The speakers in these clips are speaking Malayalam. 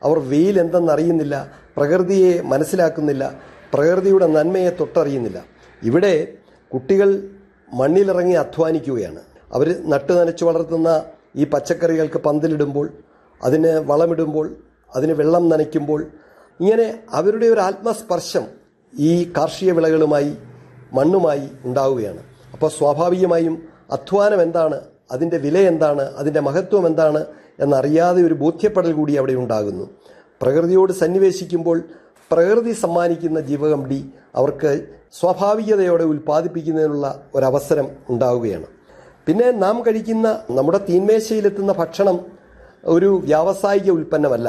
അവർ വെയിൽ എന്തെന്നറിയുന്നില്ല പ്രകൃതിയെ മനസ്സിലാക്കുന്നില്ല പ്രകൃതിയുടെ നന്മയെ തൊട്ടറിയുന്നില്ല ഇവിടെ കുട്ടികൾ മണ്ണിലിറങ്ങി അധ്വാനിക്കുകയാണ് അവർ നട്ടു നനച്ചു വളർത്തുന്ന ഈ പച്ചക്കറികൾക്ക് പന്തലിടുമ്പോൾ അതിന് വളമിടുമ്പോൾ അതിന് വെള്ളം നനയ്ക്കുമ്പോൾ ഇങ്ങനെ അവരുടെ ഒരു ആത്മസ്പർശം ഈ കാർഷിക വിളകളുമായി മണ്ണുമായി ഉണ്ടാവുകയാണ് അപ്പോൾ സ്വാഭാവികമായും അധ്വാനം എന്താണ് അതിൻ്റെ വില എന്താണ് അതിൻ്റെ മഹത്വം എന്താണ് എന്നറിയാതെ ഒരു ബോധ്യപ്പെടൽ കൂടി അവിടെ ഉണ്ടാകുന്നു പ്രകൃതിയോട് സന്നിവേശിക്കുമ്പോൾ പ്രകൃതി സമ്മാനിക്കുന്ന ജീവകമ്പി അവർക്ക് സ്വാഭാവികതയോടെ ഉൽപ്പാദിപ്പിക്കുന്നതിനുള്ള ഒരവസരം ഉണ്ടാവുകയാണ് പിന്നെ നാം കഴിക്കുന്ന നമ്മുടെ തീന്മേശയിലെത്തുന്ന ഭക്ഷണം ഒരു വ്യാവസായിക ഉൽപ്പന്നമല്ല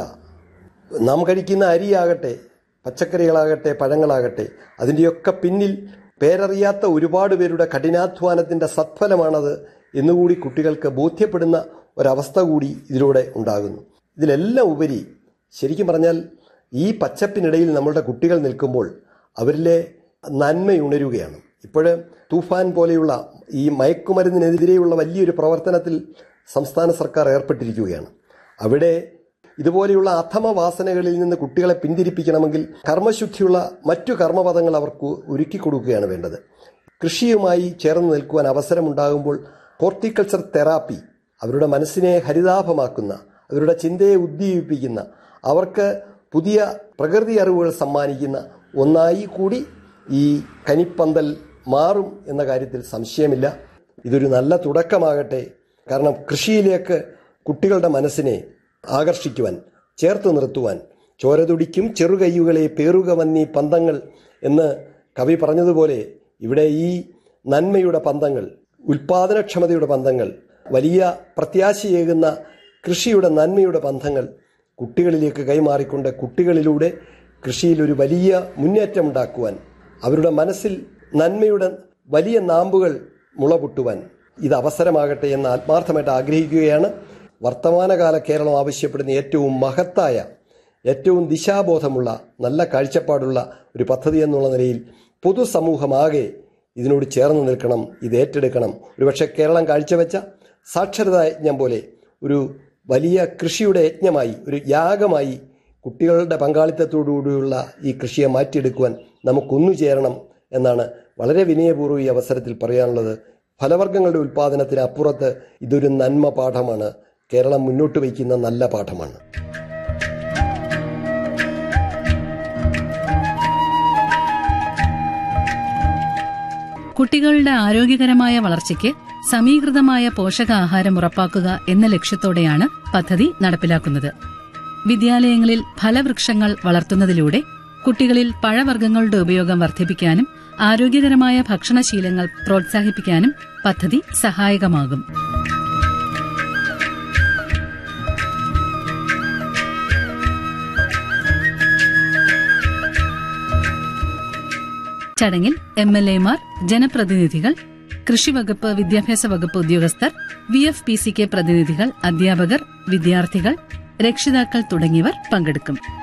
നാം കഴിക്കുന്ന അരിയാകട്ടെ പച്ചക്കറികളാകട്ടെ പഴങ്ങളാകട്ടെ അതിൻ്റെയൊക്കെ പിന്നിൽ പേരറിയാത്ത ഒരുപാട് പേരുടെ കഠിനാധ്വാനത്തിൻ്റെ സത്ഫലമാണത് എന്നുകൂടി കുട്ടികൾക്ക് ബോധ്യപ്പെടുന്ന ഒരവസ്ഥ കൂടി ഇതിലൂടെ ഉണ്ടാകുന്നു ഇതിലെല്ലാം ഉപരി ശരിക്കും പറഞ്ഞാൽ ഈ പച്ചപ്പിനിടയിൽ നമ്മളുടെ കുട്ടികൾ നിൽക്കുമ്പോൾ അവരിലെ നന്മയുണരുകയാണ് ഇപ്പോൾ തൂഫാൻ പോലെയുള്ള ഈ മയക്കുമരുന്നിനെതിരെയുള്ള വലിയൊരു പ്രവർത്തനത്തിൽ സംസ്ഥാന സർക്കാർ ഏർപ്പെട്ടിരിക്കുകയാണ് അവിടെ ഇതുപോലെയുള്ള അധമ വാസനകളിൽ നിന്ന് കുട്ടികളെ പിന്തിരിപ്പിക്കണമെങ്കിൽ കർമ്മശുദ്ധിയുള്ള മറ്റു കർമ്മപദങ്ങൾ അവർക്ക് ഒരുക്കി കൊടുക്കുകയാണ് വേണ്ടത് കൃഷിയുമായി ചേർന്ന് നിൽക്കുവാൻ അവസരമുണ്ടാകുമ്പോൾ ഹോർട്ടിക്കൾച്ചർ തെറാപ്പി അവരുടെ മനസ്സിനെ ഹരിതാഭമാക്കുന്ന അവരുടെ ചിന്തയെ ഉദ്ദീപിപ്പിക്കുന്ന അവർക്ക് പുതിയ പ്രകൃതി അറിവുകൾ സമ്മാനിക്കുന്ന ഒന്നായി കൂടി ഈ കനിപ്പന്തൽ മാറും എന്ന കാര്യത്തിൽ സംശയമില്ല ഇതൊരു നല്ല തുടക്കമാകട്ടെ കാരണം കൃഷിയിലേക്ക് കുട്ടികളുടെ മനസ്സിനെ ആകർഷിക്കുവാൻ ചേർത്ത് നിർത്തുവാൻ ചോരതുടിക്കും ചെറുകയ്യുകളെ പേറുക വന്നീ പന്തങ്ങൾ എന്ന് കവി പറഞ്ഞതുപോലെ ഇവിടെ ഈ നന്മയുടെ പന്തങ്ങൾ ഉൽപാദനക്ഷമതയുടെ പന്തങ്ങൾ വലിയ പ്രത്യാശയേകുന്ന കൃഷിയുടെ നന്മയുടെ ബന്ധങ്ങൾ കുട്ടികളിലേക്ക് കൈമാറിക്കൊണ്ട് കുട്ടികളിലൂടെ കൃഷിയിൽ ഒരു വലിയ മുന്നേറ്റം ഉണ്ടാക്കുവാൻ അവരുടെ മനസ്സിൽ നന്മയുടെ വലിയ നാമ്പുകൾ മുളപൊട്ടുവാൻ ഇത് അവസരമാകട്ടെ എന്ന് ആത്മാർത്ഥമായിട്ട് ആഗ്രഹിക്കുകയാണ് വർത്തമാനകാല കേരളം ആവശ്യപ്പെടുന്ന ഏറ്റവും മഹത്തായ ഏറ്റവും ദിശാബോധമുള്ള നല്ല കാഴ്ചപ്പാടുള്ള ഒരു പദ്ധതി എന്നുള്ള നിലയിൽ പൊതുസമൂഹമാകെ ഇതിനോട് ചേർന്ന് നിൽക്കണം ഇത് ഏറ്റെടുക്കണം ഒരുപക്ഷെ കേരളം കാഴ്ചവെച്ച സാക്ഷരതാ യജ്ഞം പോലെ ഒരു വലിയ കൃഷിയുടെ യജ്ഞമായി ഒരു യാഗമായി കുട്ടികളുടെ പങ്കാളിത്തത്തോടുകൂടിയുള്ള ഈ കൃഷിയെ മാറ്റിയെടുക്കുവാൻ നമുക്കൊന്നു ചേരണം എന്നാണ് വളരെ വിനയപൂർവ്വം ഈ അവസരത്തിൽ പറയാനുള്ളത് ഫലവർഗ്ഗങ്ങളുടെ ഉൽപ്പാദനത്തിന് അപ്പുറത്ത് ഇതൊരു നന്മ പാഠമാണ് കേരളം മുന്നോട്ട് വയ്ക്കുന്ന നല്ല പാഠമാണ് കുട്ടികളുടെ ആരോഗ്യകരമായ വളർച്ചയ്ക്ക് സമീകൃതമായ പോഷകാഹാരം ഉറപ്പാക്കുക എന്ന ലക്ഷ്യത്തോടെയാണ് പദ്ധതി നടപ്പിലാക്കുന്നത് വിദ്യാലയങ്ങളിൽ ഫലവൃക്ഷങ്ങൾ വളർത്തുന്നതിലൂടെ കുട്ടികളിൽ പഴവർഗ്ഗങ്ങളുടെ ഉപയോഗം വർദ്ധിപ്പിക്കാനും ആരോഗ്യകരമായ ഭക്ഷണശീലങ്ങൾ പ്രോത്സാഹിപ്പിക്കാനും പദ്ധതി സഹായകമാകും ചടങ്ങിൽ എം എൽ എമാർ ജനപ്രതിനിധികൾ കൃഷിവകുപ്പ് വിദ്യാഭ്യാസ വകുപ്പ് ഉദ്യോഗസ്ഥർ V F P C K പ്രതിനിധികൾ അധ്യാപകർ വിദ്യാർത്ഥികൾ രക്ഷിതാക്കൾ തുടങ്ങിയവർ പങ്കെടുക്കും